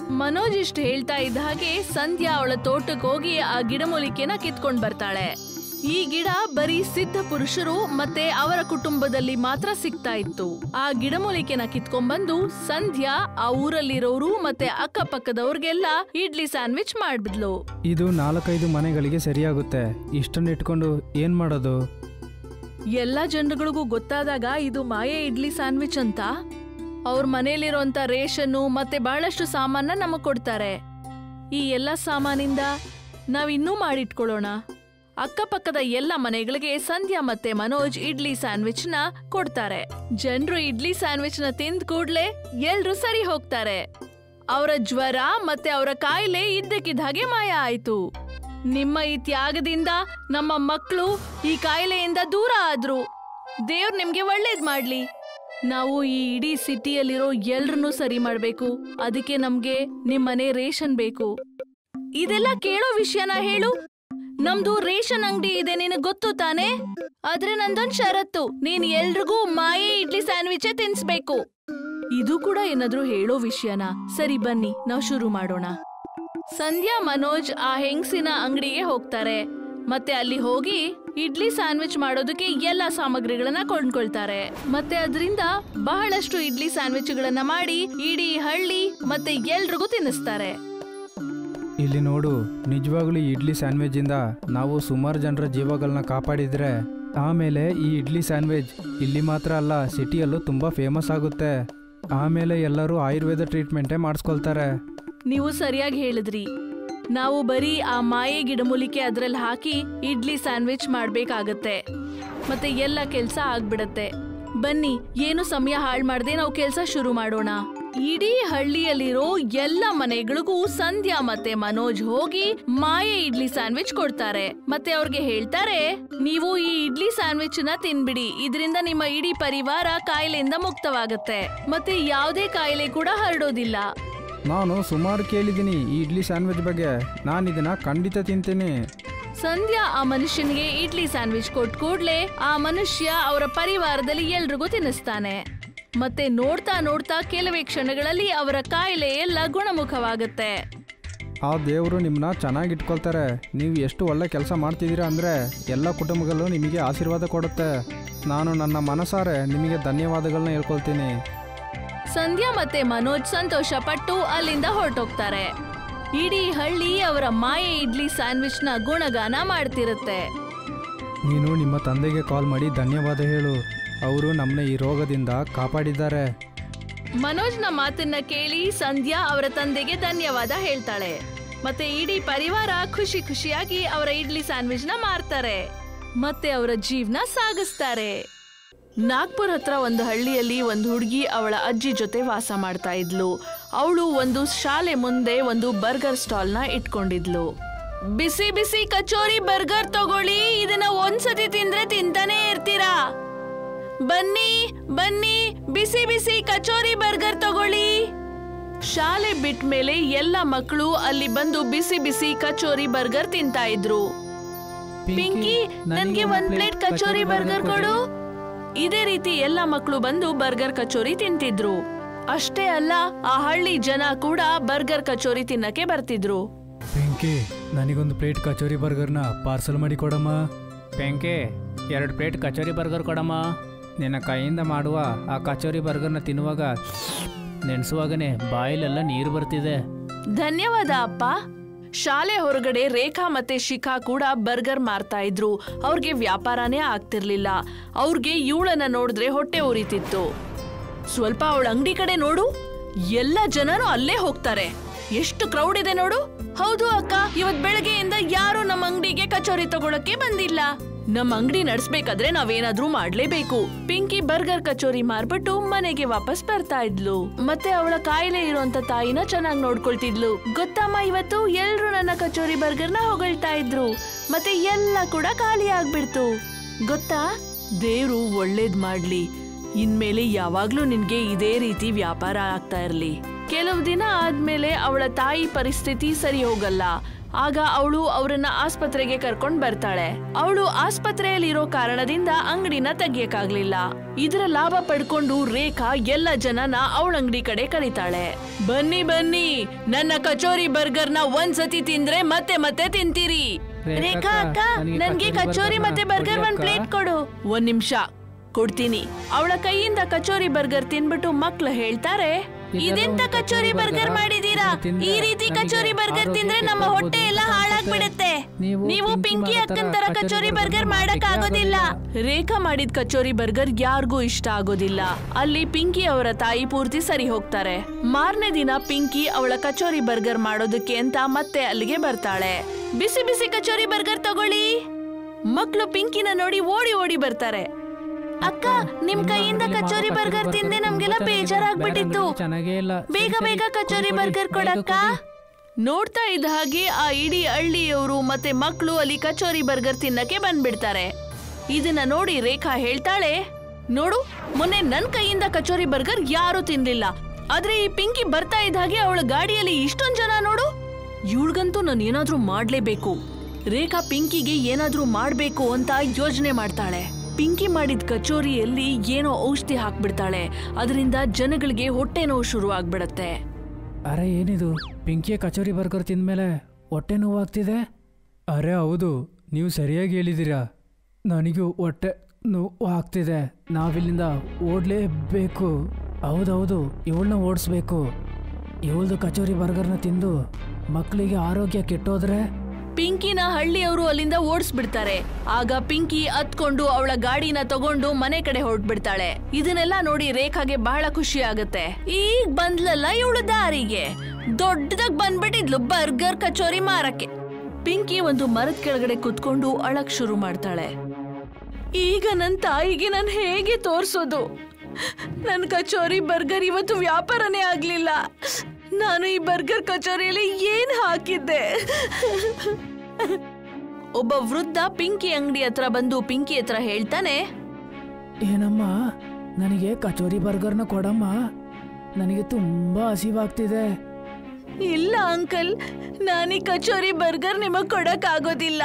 ಮನೋಜ್ ಇಷ್ಟ ಹೇಳ್ತಾ ಇದ್ದ ಹಾಗೆ ಸಂಧ್ಯಾ ಅವಳ ತೋಟಕ್ಕೆ ಹೋಗಿ ಆ ಗಿಡಮೂಲಿಕೆನ ಕಿತ್ಕೊಂಡ್ ಬರ್ತಾಳೆ ಈ ಗಿಡ ಬರೀ ಸಿದ್ಧ ಪುರುಷರು ಮತ್ತೆ ಅವರ ಕುಟುಂಬದಲ್ಲಿ ಮಾತ್ರ ಸಿಗ್ತಾ ಇತ್ತು ಆ ಗಿಡಮೂಲಿಕೆನ ಕಿತ್ಕೊಂಡ್ಬಂದು ಸಂಧ್ಯಾ ಆ ಊರಲ್ಲಿರೋರು ಮತ್ತೆ ಅಕ್ಕಪಕ್ಕದವ್ರಿಗೆಲ್ಲ ಇಡ್ಲಿ ಸ್ಯಾಂಡ್ವಿಚ್ ಮಾಡ್ಬಿದ್ಲು ಇದು ನಾಲ್ಕೈದು ಮನೆಗಳಿಗೆ ಸರಿಯಾಗುತ್ತೆ ಇಷ್ಟನ್ನು ಇಟ್ಕೊಂಡು ಏನು ಮಾಡೋದು ಎಲ್ಲಾ ಜನರುಗಳಿಗೂ ಗೊತ್ತಾದಾಗ ಇದು ಮಾಯೆ ಇಡ್ಲಿ ಸ್ಯಾಂಡ್ವಿಚ್ ಅಂತ ಅವ್ರ ಮನೇಲಿರುವಂತ ರೇಷನ್ನು ಮತ್ತೆ ಬಹಳಷ್ಟು ಸಾಮಾನ ನಮಗ್ ಕೊಡ್ತಾರೆ ಈ ಎಲ್ಲ ಸಾಮಾನಿಂದ ನಾವಿನ್ನೂ ಮಾಡಿಟ್ಕೊಳ್ಳೋಣ ಅಕ್ಕಪಕ್ಕದ ಎಲ್ಲ ಮನೆಗಳಿಗೆ ಸಂಧ್ಯಾ ಮತ್ತೆ ಮನೋಜ್ ಇಡ್ಲಿ ಸ್ಯಾಂಡ್ವಿಚ್ ನ ಕೊಡ್ತಾರೆ ಜನರು ಇಡ್ಲಿ ಸ್ಯಾಂಡ್ವಿಚ್ ನ ತಿಂದ ಕೂಡ್ಲೆ ಎಲ್ರು ಸರಿ ಹೋಗ್ತಾರೆ ಅವರ ಜ್ವರ ಮತ್ತೆ ಅವರ ಕಾಯಿಲೆ ಇದ್ದಕ್ಕಿದ್ದ ಹಾಗೆ ಮಾಯ ಆಯ್ತು ನಿಮ್ಮ ಈ ತ್ಯಾಗದಿಂದ ನಮ್ಮ ಮಕ್ಕಳು ಈ ಕಾಯಿಲೆಯಿಂದ ದೂರ ಆದ್ರು ದೇವ್ರು ನಿಮ್ಗೆ ಒಳ್ಳೇದ್ ಮಾಡ್ಲಿ ನಾವು ಈ ಇಡೀ ಸಿಟಿಯಲ್ಲಿರೋ ಎಲ್ರನ್ನೂ ಸರಿ ಮಾಡ್ಬೇಕು ಅದಕ್ಕೆ ನಮ್ಗೆ ನಿಮ್ಮನೆ ರೇಷನ್ ಬೇಕು ಇದೆಲ್ಲ ಕೇಳೋ ವಿಷಯನ ಹೇಳು ನಮ್ದು ರೇಷನ್ ಅಂಗಡಿ ಇದೆ ನಿನಗ್ ಗೊತ್ತು ತಾನೇ ಆದ್ರೆ ನಂದೊಂದ್ ಷರತ್ತು ನೀನ್ ಎಲ್ರಿಗೂ ಮಾಯೆ ಇಡ್ಲಿ ಸ್ಯಾಂಡ್ವಿಚ್ ತಿನ್ಸ್ಬೇಕು ಇದು ಕೂಡ ಏನಾದ್ರೂ ಹೇಳೋ ವಿಷಯನ ಸರಿ ಬನ್ನಿ ನಾವು ಶುರು ಮಾಡೋಣ ಸಂಧ್ಯಾ ಮನೋಜ್ ಆ ಹೆಂಗ್ಸಿನ ಅಂಗಡಿಗೆ ಹೋಗ್ತಾರೆ ಮತ್ತೆ ಅಲ್ಲಿ ಹೋಗಿ ಇಡ್ಲಿ ಸ್ಯಾಂಡ್ವಿಚ್ ಮಾಡೋದಕ್ಕೆ ಎಲ್ಲ ಸಾಮಗ್ರಿಗಳನ್ನ ಕೊಂಡ್ಕೊಳ್ತಾರೆ ಮತ್ತೆ ಅದರಿಂದ ಬಹಳಷ್ಟು ಇಡ್ಲಿ ಸ್ಯಾಂಡ್ವಿಚ್ಗಳನ್ನ ಮಾಡಿ ಇಡೀ ಹಳ್ಳಿ ಮತ್ತೆ ಎಲ್ರಿಗೂ ತಿನ್ನಿಸ್ತಾರೆ ಇಲ್ಲಿ ನೋಡು ನಿಜವಾಗ್ಲೂ ಈ ಇಡ್ಲಿ ಸ್ಯಾಂಡ್ವಿಚಿಂದ ನಾವು ಸುಮಾರು ಜನರ ಜೀವಗಳನ್ನ ಕಾಪಾಡಿದ್ರೆ ಆಮೇಲೆ ಈ ಇಡ್ಲಿ ಸ್ಯಾಂಡ್ವಿಚ್ ಇಲ್ಲಿ ಮಾತ್ರ ಅಲ್ಲ ಸಿಟಿಯಲ್ಲೂ ತುಂಬ ಫೇಮಸ್ ಆಗುತ್ತೆ ಆಮೇಲೆ ಎಲ್ಲರೂ ಆಯುರ್ವೇದ ಟ್ರೀಟ್ಮೆಂಟೇ ಮಾಡಿಸ್ಕೊಳ್ತಾರೆ ನೀವು ಸರಿಯಾಗಿ ಹೇಳಿದ್ರಿ ನಾವು ಬರೀ ಆ ಮಾಯೆ ಗಿಡಮೂಲಿಕೆ ಅದ್ರಲ್ಲಿ ಹಾಕಿ ಇಡ್ಲಿ ಸ್ಯಾಂಡ್ವಿಚ್ ಮಾಡ್ಬೇಕಾಗತ್ತೆ ಮತ್ತೆ ಎಲ್ಲ ಕೆಲ್ಸ ಆಗ್ಬಿಡತ್ತೆ ಬನ್ನಿ ಏನು ಸಮಯ ಹಾಳು ಮಾಡದೆ ನಾವು ಕೆಲ್ಸ ಶುರು ಮಾಡೋಣ ಇಡೀ ಹಳ್ಳಿಯಲ್ಲಿರೋ ಎಲ್ಲ ಮನೆಗಳಿಗೂ ಸಂಧ್ಯಾ ಮತ್ತೆ ಮನೋಜ್ ಹೋಗಿ ಮಾಯೆ ಇಡ್ಲಿ ಸ್ಯಾಂಡ್ವಿಚ್ ಕೊಡ್ತಾರೆ ಮತ್ತೆ ಅವ್ರಿಗೆ ಹೇಳ್ತಾರೆ ನೀವು ಈ ಇಡ್ಲಿ ಸ್ಯಾಂಡ್ವಿಚ್ ನ ತಿನ್ಬಿಡಿ ಇದರಿಂದ ನಿಮ್ಮ ಇಡೀ ಪರಿವಾರ ಕಾಯಿಲೆಯಿಂದ ಮುಕ್ತವಾಗತ್ತೆ ಮತ್ತೆ ಯಾವುದೇ ಕಾಯಿಲೆ ಕೂಡ ಹರಡೋದಿಲ್ಲ ನಾನು ಸುಮಾರು ಕೇಳಿದ್ದೀನಿ ಈ ಇಡ್ಲಿ ಸ್ಯಾಂಡ್ವಿಚ್ ಬಗ್ಗೆ ನಾನು ಇದನ್ನ ಖಂಡಿತ ತಿಂತೀನಿ ಸಂಧ್ಯಾ ಆ ಮನುಷ್ಯನಿಗೆ ಇಡ್ಲಿ ಸ್ಯಾಂಡ್ವಿಚ್ ಕೊಟ್ ಕೂಡ್ಲೆ ಆ ಮನುಷ್ಯ ಅವರ ಪರಿವಾರದಲ್ಲಿ ಎಲ್ರಿಗೂ ತಿನ್ನಿಸ್ತಾನೆ ಮತ್ತೆ ನೋಡ್ತಾ ನೋಡ್ತಾ ಕೆಲವೇ ಕ್ಷಣಗಳಲ್ಲಿ ಅವರ ಕಾಯಿಲೆ ಎಲ್ಲ ಗುಣಮುಖವಾಗುತ್ತೆ ಆ ದೇವರು ನಿಮ್ಮನ್ನ ಚೆನ್ನಾಗಿ ಇಟ್ಕೊಳ್ತಾರೆ ನೀವು ಎಷ್ಟು ಒಳ್ಳೆ ಕೆಲಸ ಮಾಡ್ತಿದ್ದೀರಾ ಅಂದರೆ ಎಲ್ಲ ಕುಟುಂಬಗಳು ನಿಮಗೆ ಆಶೀರ್ವಾದ ಕೊಡುತ್ತೆ ನಾನು ನನ್ನ ಮನಸಾರೆ ನಿಮಗೆ ಧನ್ಯವಾದಗಳನ್ನ ಹೇಳ್ಕೊಳ್ತೀನಿ ಸಂಧ್ಯಾ ಮತ್ತೆ ಮನೋಜ್ ಸಂತೋಷ ಪಟ್ಟು ಅಲ್ಲಿಂದ ಹೊರಟೋಗ್ತಾರೆ ಇಡೀ ಹಳ್ಳಿ ಅವರ ಮಾಯೆ ಇಡ್ಲಿ ಸ್ಯಾಂಡ್ವಿಚ್ ನ ಗುಣಗಾನ ಮಾಡ್ತಿರುತ್ತೆ ನೀನು ನಿಮ್ಮ ತಂದೆಗೆ ಕಾಲ್ ಮಾಡಿ ಧನ್ಯವಾದ ಹೇಳು ಅವರು ನಮ್ಮನ್ನ ಈ ರೋಗದಿಂದ ಕಾಪಾಡಿದ್ದಾರೆ ಮನೋಜ್ನ ಮಾತನ್ನ ಕೇಳಿ ಸಂಧ್ಯಾ ಅವರ ತಂದೆಗೆ ಧನ್ಯವಾದ ಹೇಳ್ತಾಳೆ ಮತ್ತೆ ಇಡೀ ಪರಿವಾರ ಖುಷಿ ಖುಷಿಯಾಗಿ ಅವರ ಇಡ್ಲಿ ಸ್ಯಾಂಡ್ವಿಚ್ ನ ಮಾರ್ತಾರೆ ಮತ್ತೆ ಅವರ ಜೀವನ ಸಾಗಿಸ್ತಾರೆ ನಾಗ್ಪುರ್ ಹತ್ರ ಒಂದು ಹಳ್ಳಿಯಲ್ಲಿ ಒಂದು ಹುಡುಗಿ ಅವಳ ಅಜ್ಜಿ ಜೊತೆ ವಾಸ ಮಾಡ್ತಾ ಇದ್ಲು ಅವಳು ಒಂದು ಶಾಲೆ ಮುಂದೆ ಒಂದು ಬರ್ಗರ್ ಸ್ಟಾಲ್ ನ ಇಟ್ಕೊಂಡಿದ್ಲು ಬಿಸಿ ಬಿಸಿ ಕಚೋರಿ ಬರ್ಗರ್ ತಗೊಳ್ಳಿ ಇದನ್ನ ಒಂದ್ಸತಿ ತಿಂದ್ರೆ ತಿಂತಾನೆ ಇರ್ತೀರಾ ಬನ್ನಿ ಬನ್ನಿ ಬಿಸಿ ಬಿಸಿ ಕಚೋರಿ ಬರ್ಗರ್ ತಗೊಳ್ಳಿ ಶಾಲೆ ಬಿಟ್ಟ ಮೇಲೆ ಎಲ್ಲ ಮಕ್ಕಳು ಅಲ್ಲಿ ಬಂದು ಬಿಸಿ ಬಿಸಿ ಕಚೋರಿ ಬರ್ಗರ್ ತಿಂತಾ ಇದ್ರು ಪಿಂಕಿ ನನ್ಗೆ ಒಂದ್ ಪ್ಲೇಟ್ ಕಚೋರಿ ಬರ್ಗರ್ ಕೊಡು ಇದೇ ರೀತಿ ಎಲ್ಲ ಮಕ್ಕಳು ಬಂದು ಬರ್ಗರ್ ಕಚೋರಿ ತಿಂತಿದ್ರು ಅಷ್ಟೇ ಅಲ್ಲ ಆ ಹಳ್ಳಿ ಜನ ಕೂಡ ಬರ್ಗರ್ ಕಚೋರಿ ತಿನ್ನಕ್ಕೆ ಬರ್ತಿದ್ರು ಬೆಂಕಿ ನನಗೊಂದು ಪ್ಲೇಟ್ ಕಚೋರಿ ಬರ್ಗರ್ನ ಪಾರ್ಸಲ್ ಮಾಡಿ ಕೊಡಮ್ಮ ಬೆಂಕಿ ಎರಡು ಪ್ಲೇಟ್ ಕಚೋರಿ ಬರ್ಗರ್ ಕೊಡಮ್ಮ ನಿನ್ನ ಕೈಯಿಂದ ಮಾಡುವ ಆ ಕಚೋರಿ ಬರ್ಗರ್ನ ತಿನ್ನುವಾಗ ನೆನೆಸುವಾಗನೇ ಬಾಯಿಲೆಲ್ಲ ನೀರು ಬರ್ತಿದೆ ಧನ್ಯವಾದ ಅಪ್ಪ ಶಾಲೆ ಹೊರಗಡೆ ರೇಖಾ ಮತ್ತೆ ಶಿಖಾ ಕೂಡ ಬರ್ಗರ್ ಮಾರ್ತಾ ಇದ್ರು ಅವ್ರಿಗೆ ವ್ಯಾಪಾರನೇ ಆಗ್ತಿರ್ಲಿಲ್ಲ ಅವ್ರಿಗೆ ಇವಳನ್ನ ನೋಡಿದ್ರೆ ಹೊಟ್ಟೆ ಉರಿತಿತ್ತು ಸ್ವಲ್ಪ ಅವಳ ಅಂಗಡಿ ಕಡೆ ನೋಡು ಎಲ್ಲ ಜನನು ಅಲ್ಲೇ ಹೋಗ್ತಾರೆ ಎಷ್ಟು ಕ್ರೌಡ್ ಇದೆ ನೋಡು ಹೌದು ಅಕ್ಕ ಇವತ್ ಬೆಳಗ್ಗೆಯಿಂದ ಯಾರು ನಮ್ಮ ಅಂಗಡಿಗೆ ಕಚೋರಿ ತಗೊಳಕ್ಕೆ ಬಂದಿಲ್ಲ ನಮ್ಮ ಅಂಗಡಿ ನಡ್ಸ್ಬೇಕಾದ್ರೆ ನಾವೇನಾದ್ರೂ ಮಾಡ್ಲೇಬೇಕು ಪಿಂಕಿ ಬರ್ಗರ್ ಕಚೋರಿ ಮಾರ್ಬಿಟ್ಟು ಮನೆಗೆ ವಾಪಸ್ ಬರ್ತಾ ಇದ್ಲು ಮತ್ತೆ ಅವಳ ಕಾಯಿಲೆ ಇರುವಂತ ತಾಯಿನ ಚೆನ್ನಾಗಿ ನೋಡ್ಕೊಳ್ತಿದ್ಲು ಗೊತ್ತಮ್ಮ ಇವತ್ತು ಎಲ್ರು ನನ್ನ ಕಚೋರಿ ಬರ್ಗರ್ನ ಹೊಗಳ್ತಾ ಇದ್ರು ಮತ್ತೆ ಎಲ್ಲ ಕೂಡ ಖಾಲಿ ಆಗ್ಬಿಡ್ತು ಗೊತ್ತಾ ದೇವ್ರು ಒಳ್ಳೇದ್ ಮಾಡ್ಲಿ ಇನ್ಮೇಲೆ ಯಾವಾಗ್ಲೂ ನಿನ್ಗೆ ಇದೇ ರೀತಿ ವ್ಯಾಪಾರ ಆಗ್ತಾ ಇರ್ಲಿ ಕೆಲವು ದಿನ ಆದ್ಮೇಲೆ ಅವಳ ತಾಯಿ ಪರಿಸ್ಥಿತಿ ಸರಿ ಹೋಗಲ್ಲ ಆಗ ಅವಳು ಅವರನ್ನ ಆಸ್ಪತ್ರೆಗೆ ಕರ್ಕೊಂಡ್ ಬರ್ತಾಳೆ ಅವಳು ಆಸ್ಪತ್ರೆಯಲ್ಲಿರೋ ಕಾರಣದಿಂದ ಅಂಗಡಿನ ತೆಗಿಯಕ್ಕಾಗ್ಲಿಲ್ಲ ಇದರ ಲಾಭ ಪಡ್ಕೊಂಡು ರೇಖಾ ಎಲ್ಲ ಜನನ ಅವಳ ಅಂಗಡಿ ಕಡೆ ಕರೀತಾಳೆ ಬನ್ನಿ ಬನ್ನಿ ನನ್ನ ಕಚೋರಿ ಬರ್ಗರ್ನ ಒಂದ್ಸತಿ ತಿಂದ್ರೆ ಮತ್ತೆ ಮತ್ತೆ ತಿಂತೀರಿ ರೇಖಾ ಅಕ್ಕ ನನ್ಗೆ ಕಚೋರಿ ಮತ್ತೆ ಬರ್ಗರ್ ಒಂದ್ ಪ್ಲೇಟ್ ಕೊಡು ಒಂದ್ ನಿಮಿಷ ಕೊಡ್ತೀನಿ ಅವಳ ಕೈಯಿಂದ ಕಚೋರಿ ಬರ್ಗರ್ ತಿನ್ಬಿಟ್ಟು ಮಕ್ಳು ಹೇಳ್ತಾರೆ ಇದೆಂತ ಕಚೋರಿ ಬರ್ಗರ್ ಮಾಡಿದೀರಾ ಈ ರೀತಿ ಕಚೋರಿ ಬರ್ಗರ್ ತಿಂದ್ರೆ ನಮ್ಮ ಹೊಟ್ಟೆ ಎಲ್ಲ ಹಾಳಾಗ್ಬಿಡುತ್ತೆ ನೀವು ಪಿಂಕಿ ಅಕ್ಕನ್ ತರ ಕಚೋರಿ ಬರ್ಗರ್ ಮಾಡಕ್ ಆಗೋದಿಲ್ಲ ರೇಖಾ ಮಾಡಿದ ಕಚೋರಿ ಬರ್ಗರ್ ಯಾರಿಗೂ ಇಷ್ಟ ಆಗೋದಿಲ್ಲ ಅಲ್ಲಿ ಪಿಂಕಿ ಅವರ ತಾಯಿ ಪೂರ್ತಿ ಸರಿ ಹೋಗ್ತಾರೆ ಮಾರನೇ ದಿನ ಪಿಂಕಿ ಅವಳ ಕಚೋರಿ ಬರ್ಗರ್ ಮಾಡೋದಕ್ಕೆ ಅಂತ ಮತ್ತೆ ಅಲ್ಲಿಗೆ ಬರ್ತಾಳೆ ಬಿಸಿ ಬಿಸಿ ಕಚೋರಿ ಬರ್ಗರ್ ತಗೊಳ್ಳಿ ಮಕ್ಳು ಪಿಂಕಿನ ನೋಡಿ ಓಡಿ ಓಡಿ ಬರ್ತಾರೆ ಅಕ್ಕ ನಿಮ್ ಕೈಯಿಂದ ಕಚೋರಿ ಬರ್ಗರ್ ತಿಂದೆ ನಮ್ಗೆಲ್ಲ ಬೇಜಾರಾಗ್ಬಿಟ್ಟಿತ್ತು ಚೆನ್ನಾಗೇ ಇಲ್ಲ ಬೇಗ ಬೇಗ ಕಚೋರಿ ಬರ್ಗರ್ ಕೊಡಕ್ಕ ನೋಡ್ತಾ ಇದ್ದ ಹಾಗೆ ಆ ಇಡೀ ಹಳ್ಳಿಯವರು ಮತ್ತೆ ಮಕ್ಕಳು ಅಲ್ಲಿ ಕಚೋರಿ ಬರ್ಗರ್ ತಿನ್ನಕ್ಕೆ ಬಂದ್ಬಿಡ್ತಾರೆ ಇದನ್ನ ನೋಡಿ ರೇಖಾ ಹೇಳ್ತಾಳೆ ನೋಡು ಮೊನ್ನೆ ನನ್ ಕೈಯಿಂದ ಕಚೋರಿ ಬರ್ಗರ್ ಯಾರು ತಿನ್ಲಿಲ್ಲ ಆದ್ರೆ ಈ ಪಿಂಕಿ ಬರ್ತಾ ಇದ್ದ ಹಾಗೆ ಅವಳ ಗಾಡಿಯಲ್ಲಿ ಇಷ್ಟೊಂದ್ ಜನ ನೋಡು ಇವಳ್ಗಂತೂ ನಾನು ಏನಾದ್ರೂ ಮಾಡ್ಲೇಬೇಕು ರೇಖಾ ಪಿಂಕಿಗೆ ಏನಾದ್ರೂ ಮಾಡ್ಬೇಕು ಅಂತ ಯೋಚನೆ ಮಾಡ್ತಾಳೆ ಪಿಂಕಿ ಮಾಡಿದ ಕಚೋರಿಯಲ್ಲಿ ಏನೋ ಔಷಧಿ ಹಾಕ್ಬಿಡ್ತಾಳೆ ಅದರಿಂದ ಜನಗಳಿಗೆ ಹೊಟ್ಟೆ ನೋವು ಶುರು ಆಗ್ಬಿಡತ್ತೆ ಅರೆ ಏನಿದು ಪಿಂಕಿಯ ಕಚೋರಿ ಬರ್ಗರ್ ತಿಂದ್ಮೇಲೆ ಹೊಟ್ಟೆ ನೋವಾಗ್ತಿದೆ ಅರೆ ಹೌದು ನೀವು ಸರಿಯಾಗಿ ಹೇಳಿದ್ದೀರಾ ನನಗೂ ಹೊಟ್ಟೆ ನೋವು ಆಗ್ತಿದೆ ನಾವಿಲ್ಲಿಂದ ಓಡ್ಲೇಬೇಕು ಹೌದೌದು ಇವಳನ್ನ ಓಡಿಸ್ಬೇಕು ಇವಳ್ದು ಕಚೋರಿ ಬರ್ಗರ್ನ ತಿಂದು ಮಕ್ಕಳಿಗೆ ಆರೋಗ್ಯ ಕೆಟ್ಟೋದ್ರೆ ಪಿಂಕಿನ ಹಳ್ಳಿಯವರು ಅಲ್ಲಿಂದ ಓಡಿಸ್ಬಿಡ್ತಾರೆ ಆಗ ಪಿಂಕಿ ಹತ್ಕೊಂಡು ಅವಳ ಗಾಡಿನ ತಗೊಂಡು ಮನೆ ಕಡೆ ಹೊರಟ್ಬಿಡ್ತಾಳೆ ಇದನ್ನೆಲ್ಲ ನೋಡಿ ರೇಖಾಗೆ ಬಹಳ ಖುಷಿ ಆಗುತ್ತೆ ಈಗ ಬಂದ್ಲಲ್ಲ ಇವಳು ದಾರಿಗೆ ದೊಡ್ಡದಾಗ್ ಬಂದ್ಬಿಟ್ಟಿದ್ಲು ಬರ್ಗರ್ ಕಚೋರಿ ಮಾರಕ್ಕೆ ಪಿಂಕಿ ಒಂದು ಮರದ ಕೆಳಗಡೆ ಕುತ್ಕೊಂಡು ಅಳಕ್ ಶುರು ಮಾಡ್ತಾಳೆ ಈಗ ನನ್ ತಾಯಿಗೆ ನಾನು ಹೇಗೆ ತೋರ್ಸೋದು ನನ್ ಕಚೋರಿ ಬರ್ಗರ್ ಇವತ್ತು ವ್ಯಾಪಾರನೇ ಆಗ್ಲಿಲ್ಲ ನಾನು ಈ ಬರ್ಗರ್ ಕಚೋರಿಯಲ್ಲಿ ಏನ್ ಹಾಕಿದ್ದೆ ಒಬ್ಬ ವೃದ್ಧ ಪಿಂಕಿ ಅಂಗಡಿ ಹತ್ರ ಬಂದು ಪಿಂಕಿ ಹತ್ರ ಹೇಳ್ತಾನೆ ಏನಮ್ಮ ನನಗೆ ಕಚೋರಿ ಬರ್ಗರ್ನ ಕೊಡಮ್ಮ ನನಗೆ ತುಂಬಾ ಹಸಿವಾಗ್ತಿದೆ ಇಲ್ಲ ಅಂಕಲ್ ನಾನು ಈ ಕಚೋರಿ ಬರ್ಗರ್ ನಿಮಗ್ ಕೊಡಕ್ ಆಗೋದಿಲ್ಲ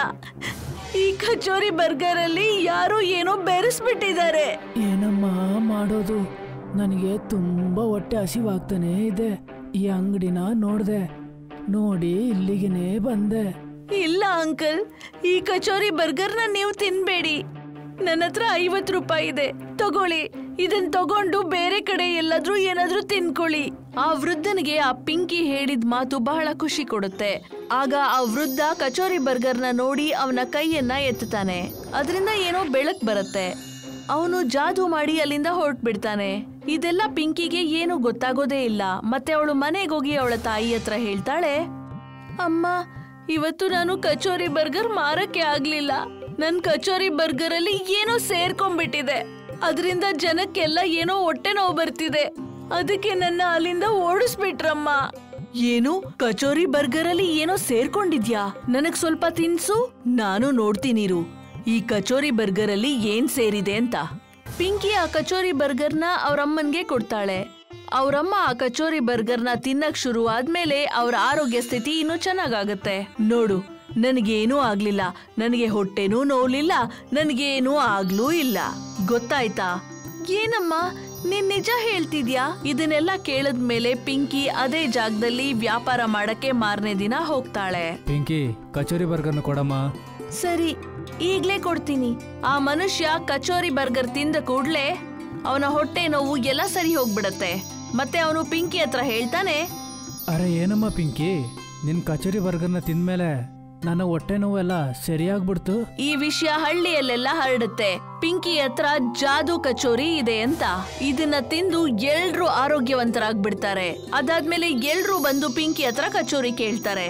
ಈ ಕಚೋರಿ ಬರ್ಗರ್ ಅಲ್ಲಿ ಯಾರೋ ಏನೋ ಬೆರೆಸ್ಬಿಟ್ಟಿದ್ದಾರೆ ಏನಮ್ಮ ಮಾಡೋದು ನನಗೆ ತುಂಬಾ ಹೊಟ್ಟೆ ಹಸಿವಾಗ್ತಾನೆ ಇದೆ ಈ ಅಂಗಡಿನ ನೋಡ್ದೆ ನೋಡಿ ಇಲ್ಲಿಗೆನೆ ಬಂದೆ ಇಲ್ಲ ಅಂಕಲ್ ಈ ಕಚೋರಿ ಬರ್ಗರ್ನ ನೀವು ತಿನ್ಬೇಡಿ ನನ್ನ ಹತ್ರ ಐವತ್ತು ರೂಪಾಯಿ ಇದೆ ತಗೊಳ್ಳಿ ಇದನ್ ತಗೊಂಡು ಬೇರೆ ಕಡೆ ಎಲ್ಲಾದ್ರೂ ಏನಾದ್ರೂ ತಿನ್ಕೊಳ್ಳಿ ಆ ವೃದ್ಧನಿಗೆ ಆ ಪಿಂಕಿ ಹೇಳಿದ ಮಾತು ಬಹಳ ಖುಷಿ ಕೊಡುತ್ತೆ ಆಗ ಆ ವೃದ್ಧ ಕಚೋರಿ ಬರ್ಗರ್ನ ನೋಡಿ ಅವನ ಕೈಯನ್ನ ಎತ್ತುತ್ತಾನೆ ಅದರಿಂದ ಏನೋ ಬೆಳಕ್ ಬರುತ್ತೆ ಅವನು ಜಾದೂ ಮಾಡಿ ಅಲ್ಲಿಂದ ಹೊರಟ್ಬಿಡ್ತಾನೆ ಇದೆಲ್ಲ ಪಿಂಕಿಗೆ ಏನು ಗೊತ್ತಾಗೋದೇ ಇಲ್ಲ ಮತ್ತೆ ಅವಳು ಮನೆಗೋಗಿ ಅವಳ ತಾಯಿ ಹತ್ರ ಹೇಳ್ತಾಳೆ ಅಮ್ಮ ಇವತ್ತು ನಾನು ಕಚೋರಿ ಬರ್ಗರ್ ಮಾರಕ್ಕೆ ಆಗ್ಲಿಲ್ಲ ನನ್ ಕಚೋರಿ ಬರ್ಗರ್ ಅಲ್ಲಿ ಏನೋ ಸೇರ್ಕೊಂಡ್ಬಿಟ್ಟಿದೆ ಅದರಿಂದ ಜನಕ್ಕೆಲ್ಲ ಏನೋ ಹೊಟ್ಟೆ ನೋವು ಬರ್ತಿದೆ ಅದಕ್ಕೆ ನನ್ನ ಅಲ್ಲಿಂದ ಓಡಿಸ್ಬಿಟ್ರಮ್ಮ ಏನು ಕಚೋರಿ ಬರ್ಗರ್ ಅಲ್ಲಿ ಏನೋ ಸೇರ್ಕೊಂಡಿದ್ಯಾ ನನಗ್ ಸ್ವಲ್ಪ ತಿನ್ಸು ನಾನು ನೋಡ್ತೀನಿರು ಈ ಕಚೋರಿ ಬರ್ಗರ್ ಅಲ್ಲಿ ಏನ್ ಸೇರಿದೆ ಅಂತ ಪಿಂಕಿ ಆ ಕಚೋರಿ ಬರ್ಗರ್ನ ಅವ್ರಮ್ಮನ್ಗೆ ಕೊಡ್ತಾಳೆ ಅವ್ರಮ್ಮ ಆ ಕಚೋರಿ ಬರ್ಗರ್ನ ತಿನ್ನಕ್ ಶುರು ಆದ್ಮೇಲೆ ಅವ್ರ ಆರೋಗ್ಯ ಸ್ಥಿತಿ ಇನ್ನೂ ಚೆನ್ನಾಗಾಗತ್ತೆ ನೋಡು ನನಗೇನೂ ಆಗ್ಲಿಲ್ಲ ನನಗೆ ಹೊಟ್ಟೆನೂ ನೋವ್ಲಿಲ್ಲ ನನಗೇನೂ ಆಗ್ಲೂ ಇಲ್ಲ ಗೊತ್ತಾಯ್ತಾ ಏನಮ್ಮ ನೀನ್ ನಿಜ ಹೇಳ್ತಿದ್ಯಾ ಇದನ್ನೆಲ್ಲ ಕೇಳದ್ಮೇಲೆ ಪಿಂಕಿ ಅದೇ ಜಾಗದಲ್ಲಿ ವ್ಯಾಪಾರ ಮಾಡಕ್ಕೆ ಮಾರನೇ ದಿನ ಹೋಗ್ತಾಳೆ ಪಿಂಕಿ ಕಚೋರಿ ಬರ್ಗರ್ನ ಕೊಡಮ್ಮ ಸರಿ ಈಗ್ಲೇ ಕೊಡ್ತೀನಿ ಆ ಮನುಷ್ಯ ಕಚೋರಿ ಬರ್ಗರ್ ತಿಂದ ಕೂಡ್ಲೆ ಅವನ ಹೊಟ್ಟೆ ನೋವು ಎಲ್ಲ ಸರಿ ಹೋಗ್ಬಿಡತ್ತೆ ಮತ್ತೆ ಅವನು ಪಿಂಕಿ ಹತ್ರ ಹೇಳ್ತಾನೆ ಅರೆ ಏನಮ್ಮ ಪಿಂಕಿ ನಿನ್ ಕಚೋರಿ ಬರ್ಗರ್ನ ತಿಂದ್ಮೇಲೆ ನನ್ನ ಹೊಟ್ಟೆ ನೋವೆಲ್ಲ ಸರಿಯಾಗ್ಬಿಡ್ತು ಈ ವಿಷಯ ಹಳ್ಳಿಯಲ್ಲೆಲ್ಲ ಹರಡುತ್ತೆ ಪಿಂಕಿ ಹತ್ರ ಜಾದೂ ಕಚೋರಿ ಇದೆ ಅಂತ ಇದನ್ನ ತಿಂದು ಎಲ್ರು ಆರೋಗ್ಯವಂತರಾಗ್ಬಿಡ್ತಾರೆ ಅದಾದ್ಮೇಲೆ ಎಲ್ರು ಬಂದು ಪಿಂಕಿ ಹತ್ರ ಕಚೋರಿ ಕೇಳ್ತಾರೆ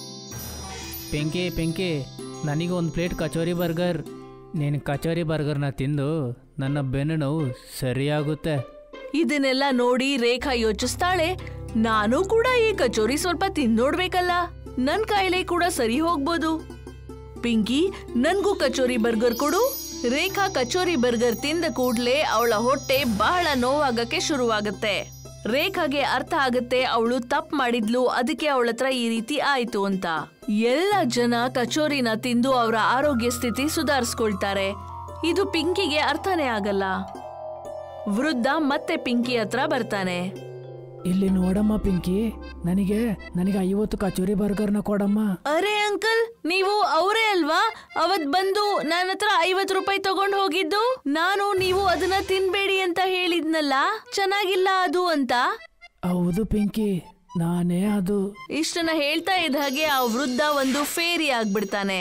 ಪಿಂಕಿ ಪಿಂಕಿ ನನಗೆ ಒಂದು ಪ್ಲೇಟ್ ಕಚೋರಿ ಬರ್ಗರ್ ನೀನು ಕಚೋರಿ ಬರ್ಗರ್ನ ತಿಂದು ನನ್ನ ಬೆನ್ನು ನೋವು ಸರಿಯಾಗುತ್ತೆ ಇದನ್ನೆಲ್ಲ ನೋಡಿ ರೇಖಾ ಯೋಚಿಸ್ತಾಳೆ ನಾನು ಕೂಡ ಈ ಕಚೋರಿ ಸ್ವಲ್ಪ ತಿಂದೋಡ್ಬೇಕಲ್ಲ ನನ್ ಕಾಯಿಲೆ ಕೂಡ ಸರಿ ಹೋಗ್ಬೋದು ಪಿಂಕಿ ನನ್ಗೂ ಕಚೋರಿ ಬರ್ಗರ್ ಕೊಡು ರೇಖಾ ಕಚೋರಿ ಬರ್ಗರ್ ತಿಂದ ಕೂಡ್ಲೆ ಅವಳ ಹೊಟ್ಟೆ ಬಹಳ ನೋವಾಗಕ್ಕೆ ಶುರುವಾಗತ್ತೆ ರೇಖಾಗೆ ಅರ್ಥ ಆಗತ್ತೆ ಅವಳು ತಪ್ಪು ಮಾಡಿದ್ಲು ಅದಕ್ಕೆ ಅವಳ ಹತ್ರ ಈ ರೀತಿ ಆಯ್ತು ಅಂತ ಎಲ್ಲ ಜನ ಕಚೋರಿನ ತಿಂದು ಅವರ ಆರೋಗ್ಯ ಸ್ಥಿತಿ ಸುಧಾರಿಸ್ಕೊಳ್ತಾರೆ ಇದು ಪಿಂಕಿಗೆ ಅರ್ಥನೇ ಆಗಲ್ಲ ವೃದ್ಧ ಮತ್ತೆ ಪಿಂಕಿ ಹತ್ರ ಬರ್ತಾನೆ ಇಲ್ಲಿ ನೋಡಮ್ಮ ಪಿಂಕಿ ನನಗೆ ನನಗೆ ಐವತ್ತು ಕಚೋರಿ ಬರ್ಗರ್ನ ಕೊಡಮ್ಮ ಅರೆ ಅಂಕಲ್ ನೀವು ಅವರೇ ಅಲ್ವಾ ಅವತ್ ಬಂದು ನನ್ನ ಹತ್ರ ಐವತ್ ರೂಪಾಯಿ ತಗೊಂಡ್ ಹೋಗಿದ್ದು ನಾನು ನೀವು ಅದನ್ನ ತಿನ್ಬೇಡಿ ಅಂತ ಹೇಳಿದ್ನಲ್ಲ ಚೆನ್ನಾಗಿಲ್ಲ ಅದು ಅಂತ ಹೌದು ಪಿಂಕಿ ನಾನೇ ಅದು ಇಷ್ಟನ್ನ ಹೇಳ್ತಾ ಇದ್ದ ಹಾಗೆ ಆ ವೃದ್ಧ ಒಂದು ಫೇರಿ ಆಗ್ಬಿಡ್ತಾನೆ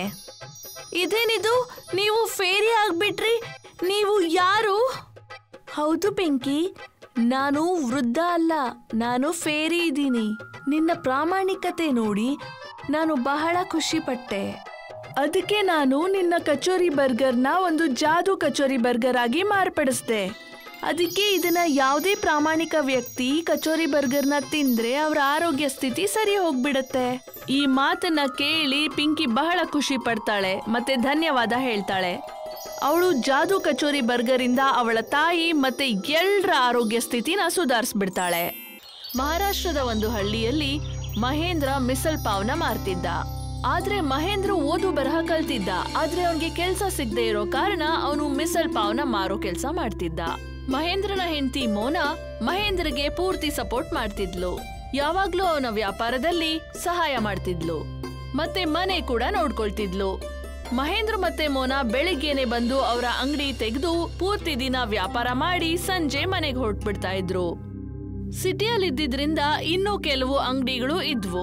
ಇದೇನಿದು ನೀವು ಫೇರಿ ಆಗ್ಬಿಟ್ರಿ ನೀವು ಯಾರು ಹೌದು ಬೆಂಕಿ ನಾನು ವೃದ್ಧ ಅಲ್ಲ ನಾನು ಫೇರಿ ಇದ್ದೀನಿ ನಿನ್ನ ಪ್ರಾಮಾಣಿಕತೆ ನೋಡಿ ನಾನು ಬಹಳ ಖುಷಿ ಪಟ್ಟೆ ಅದಕ್ಕೆ ನಾನು ನಿನ್ನ ಕಚೋರಿ ಬರ್ಗರ್ನ ಒಂದು ಜಾದು ಕಚೋರಿ ಬರ್ಗರ್ ಆಗಿ ಮಾರ್ಪಡಿಸ್ದೆ ಅದಕ್ಕೆ ಇದನ್ನ ಯಾವುದೇ ಪ್ರಾಮಾಣಿಕ ವ್ಯಕ್ತಿ ಕಚೋರಿ ಬರ್ಗರ್ನ ತಿಂದ್ರೆ ಅವರ ಆರೋಗ್ಯ ಸ್ಥಿತಿ ಸರಿ ಹೋಗ್ಬಿಡತ್ತೆ ಈ ಮಾತನ್ನ ಕೇಳಿ ಪಿಂಕಿ ಬಹಳ ಖುಷಿ ಪಡ್ತಾಳೆ ಮತ್ತೆ ಧನ್ಯವಾದ ಹೇಳ್ತಾಳೆ ಅವಳು ಜಾದು ಕಚೋರಿ ಬರ್ಗರಿಂದ ಅವಳ ತಾಯಿ ಮತ್ತೆ ಎಲ್ಲರ ಆರೋಗ್ಯ ಸ್ಥಿತಿನ ಸುಧಾರಿಸ್ಬಿಡ್ತಾಳೆ ಮಹಾರಾಷ್ಟ್ರದ ಒಂದು ಹಳ್ಳಿಯಲ್ಲಿ ಮಹೇಂದ್ರ ಮಿಸಲ್ ಪಾವ್ನ ಮಾರ್ತಿದ್ದ ಆದ್ರೆ ಮಹೇಂದ್ರ ಓದು ಬರಹ ಕಲ್ತಿದ್ದ ಆದ್ರೆ ಅವನಿಗೆ ಕೆಲ್ಸ ಸಿಗದೆ ಇರೋ ಕಾರಣ ಅವನು ಮಿಸಲ್ ಪಾವ್ನ ಮಾರೋ ಕೆಲ್ಸ ಮಾಡ್ತಿದ್ದ ಮಹೇಂದ್ರನ ಹೆಂಡತಿ ಮೋನಾ ಮಹೇಂದ್ರಗೆ ಪೂರ್ತಿ ಸಪೋರ್ಟ್ ಮಾಡ್ತಿದ್ಲು ಯಾವಾಗ್ಲೂ ಅವನ ವ್ಯಾಪಾರದಲ್ಲಿ ಸಹಾಯ ಮಾಡ್ತಿದ್ಲು ಮತ್ತೆ ಮನೆ ಕೂಡ ನೋಡ್ಕೊಳ್ತಿದ್ಲು ಮಹೇಂದ್ರ ಮತ್ತೆ ಮೋನಾ ಬೆಳಿಗ್ಗೆನೆ ಬಂದು ಅವರ ಅಂಗಡಿ ತೆಗೆದು ಪೂರ್ತಿ ದಿನ ವ್ಯಾಪಾರ ಮಾಡಿ ಸಂಜೆ ಮನೆಗೆ ಹೊರಟ್ಬಿಡ್ತಾ ಇದ್ರು ಸಿಟಿಯಲ್ಲಿದ್ದಿದ್ರಿಂದ ಇನ್ನೂ ಕೆಲವು ಅಂಗಡಿಗಳು ಇದ್ವು